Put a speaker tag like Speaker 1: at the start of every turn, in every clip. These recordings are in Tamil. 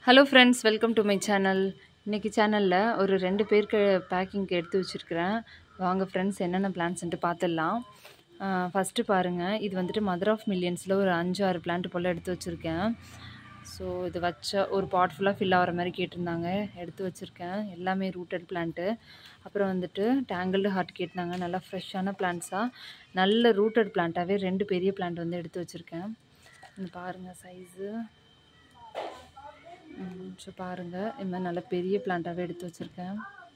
Speaker 1: hello friends welcome to my channel இன்றைக்கி சேனலில் ஒரு ரெண்டு பேருக்கு பேக்கிங்க்கு எடுத்து வச்சுருக்கிறேன் வாங்க ஃப்ரெண்ட்ஸ் என்னென்ன பிளான்ஸ்ன்ட்டு பார்த்துடலாம் ஃபஸ்ட்டு பாருங்கள் இது வந்துட்டு மதர் ஆஃப் மில்லியன்ஸில் ஒரு அஞ்சு ஆறு பிளான்ட் போல் எடுத்து வச்சுருக்கேன் ஸோ இது வச்ச ஒரு பாட் ஃபுல்லாக ஃபில் ஆகிற மாதிரி கேட்டிருந்தாங்க எடுத்து வச்சுருக்கேன் எல்லாமே ரூட்டட் பிளான்ட்டு அப்புறம் வந்துட்டு டேங்கிள்டு ஹார்ட் கேட்டிருந்தாங்க நல்லா ஃப்ரெஷ்ஷான பிளான்ட்ஸாக நல்ல ரூட்டட் பிளான்ட்டாகவே ரெண்டு பெரிய பிளான்ட் வந்து எடுத்து வச்சுருக்கேன் இங்க பாருங்கள் சைஸு ஸோ பாருங்கள் இது மாதிரி நல்ல பெரிய பிளான்ட்டாகவே எடுத்து வச்சுருக்கேன்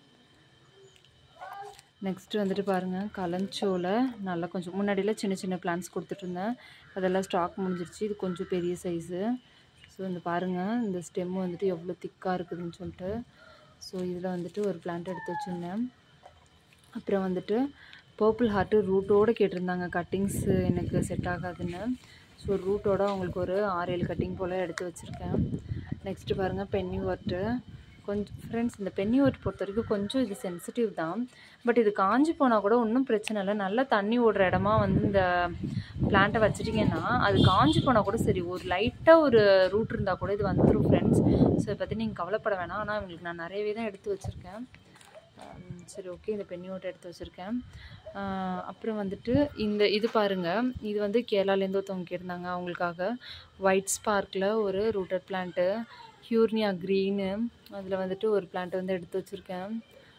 Speaker 1: நெக்ஸ்ட்டு வந்துட்டு பாருங்கள் கலஞ்சோல நல்லா கொஞ்சம் முன்னாடியில் சின்ன சின்ன பிளான்ஸ் கொடுத்துட்ருந்தேன் அதெல்லாம் ஸ்டாக் முடிஞ்சிருச்சு இது கொஞ்சம் பெரிய சைஸு ஸோ இந்த பாருங்கள் இந்த ஸ்டெம் வந்துட்டு எவ்வளோ திக்காக இருக்குதுன்னு சொல்லிட்டு ஸோ இதில் வந்துட்டு ஒரு பிளான்ட் எடுத்து வச்சுருந்தேன் அப்புறம் வந்துட்டு பர்பிள் ஹார்ட்டு ரூட்டோடு கேட்டிருந்தாங்க கட்டிங்ஸு எனக்கு செட் ஆகாதுன்னு ஸோ ரூட்டோட அவங்களுக்கு ஒரு ஆறு ஏழு கட்டிங் போல் எடுத்து வச்சுருக்கேன் நெக்ஸ்ட்டு பாருங்கள் பென்னி ஒர்ட்டு கொஞ்சம் ஃப்ரெண்ட்ஸ் இந்த பென்னி ஒர்ட் பொறுத்த வரைக்கும் கொஞ்சம் இது சென்சிட்டிவ் தான் பட் இது காஞ்சி போனால் கூட ஒன்றும் பிரச்சனை இல்லை நல்லா தண்ணி ஓடுற இடமா வந்து இந்த பிளான்ட்டை வச்சிட்டிங்கன்னா அது காஞ்சி போனால் கூட சரி ஒரு லைட்டாக ஒரு ரூட் இருந்தால் கூட இது வந்துடும் ஃப்ரெண்ட்ஸ் ஸோ இதை பற்றி நீங்கள் கவலைப்பட வேணாம் ஆனால் இவங்களுக்கு நான் நிறையவே தான் எடுத்து வச்சுருக்கேன் சரி ஓகே இந்த பென்னி ஓட்டை எடுத்து வச்சுருக்கேன் அப்புறம் வந்துட்டு இந்த இது பாருங்கள் இது வந்து கேரளாலேருந்து ஒருத்தவங்க கேட்டிருந்தாங்க அவங்களுக்காக ஒயிட் ஸ்பார்க்கில் ஒரு ரூட்டட் பிளான்ட்டு ஹியூர்னியா க்ரீனு அதில் வந்துட்டு ஒரு பிளான்ட் வந்து எடுத்து வச்சுருக்கேன்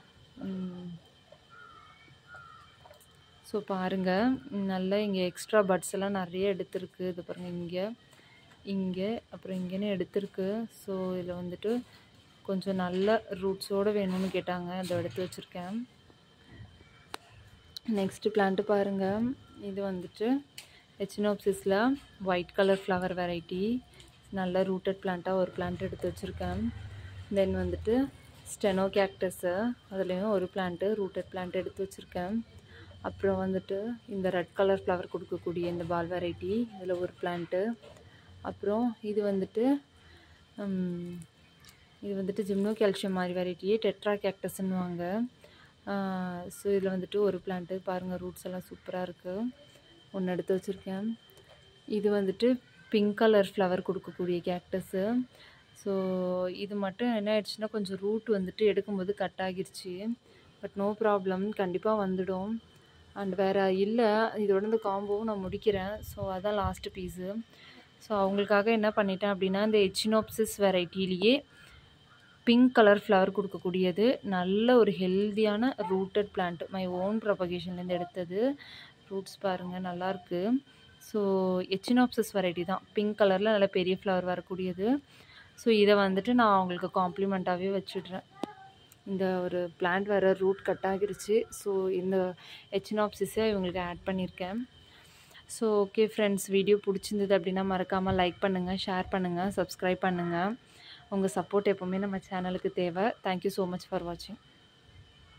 Speaker 1: ஸோ பாருங்கள் நல்ல இங்கே எக்ஸ்ட்ரா பட்ஸ் எல்லாம் நிறைய எடுத்திருக்கு இது பாருங்கள் இங்கே இங்கே அப்புறம் இங்கேன்னு எடுத்திருக்கு ஸோ இதில் வந்துட்டு கொஞ்சம் நல்ல ரூட்ஸோடு வேணும்னு கேட்டாங்க அதை எடுத்து வச்சுருக்கேன் நெக்ஸ்ட்டு பிளான்ட்டு பாருங்கள் இது வந்துட்டு எச்சினோப்சிஸில் ஒயிட் கலர் ஃப்ளவர் வெரைட்டி நல்ல ரூட்டட் பிளான்ட்டாக ஒரு பிளான்ட் எடுத்து வச்சுருக்கேன் தென் வந்துட்டு ஸ்டெனோ கேக்டஸு அதுலேயும் ஒரு பிளான்ட்டு ரூட்டட் பிளான்ட் எடுத்து வச்சுருக்கேன் அப்புறம் வந்துட்டு இந்த ரெட் கலர் ஃப்ளவர் கொடுக்கக்கூடிய இந்த பால் வெரைட்டி இதில் ஒரு பிளான்ட்டு அப்புறம் இது வந்துட்டு இது வந்துட்டு ஜிம்னோ கால்சியம் மாதிரி வெரைட்டியே டெட்ரா கேக்டஸ்ன்னுவாங்க ஸோ இதில் வந்துட்டு ஒரு பிளான்ட்டு பாருங்கள் ரூட்ஸ் எல்லாம் சூப்பராக இருக்குது ஒன்று எடுத்து வச்சுருக்கேன் இது வந்துட்டு பிங்க் கலர் ஃப்ளவர் கொடுக்கக்கூடிய கேக்டஸு ஸோ இது மட்டும் என்ன ஆயிடுச்சுன்னா கொஞ்சம் ரூட் வந்துட்டு எடுக்கும்போது கட் ஆகிருச்சு பட் நோ ப்ராப்ளம் கண்டிப்பாக வந்துடும் அண்ட் வேறு இல்லை இதோட இந்த காம்போவும் நான் முடிக்கிறேன் ஸோ அதான் லாஸ்ட்டு பீஸு ஸோ அவங்களுக்காக என்ன பண்ணிட்டேன் அப்படின்னா இந்த எச்சினோப்சிஸ் வெரைட்டிலேயே பிங்க் கலர் ஃப்ளவர் கொடுக்கக்கூடியது நல்ல ஒரு ஹெல்த்தியான ரூட்டட் பிளான்ட் மை ஓன் ப்ரொபகேஷன்லேருந்து எடுத்தது ரூட்ஸ் பாருங்கள் நல்லாயிருக்கு ஸோ எச்சினாப்சஸ் வெரைட்டி தான் பிங்க் கலரில் நல்ல பெரிய ஃப்ளவர் வரக்கூடியது ஸோ இதை வந்துட்டு நான் அவங்களுக்கு காம்ப்ளிமெண்ட்டாகவே வச்சுடுறேன் இந்த ஒரு பிளான்ட் வேறு ரூட் கட் ஆகிருச்சு ஸோ இந்த எச்சினாப்சிஸை இவங்களுக்கு ஆட் பண்ணியிருக்கேன் ஸோ ஓகே ஃப்ரெண்ட்ஸ் வீடியோ பிடிச்சிருந்தது அப்படின்னா மறக்காமல் லைக் பண்ணுங்கள் ஷேர் பண்ணுங்கள் சப்ஸ்கிரைப் பண்ணுங்கள் உங்கள் சப்போர்ட் எப்போவுமே நம்ம சேனலுக்கு தேவை தேங்க்யூ ஸோ மச் ஃபார் வாட்சிங்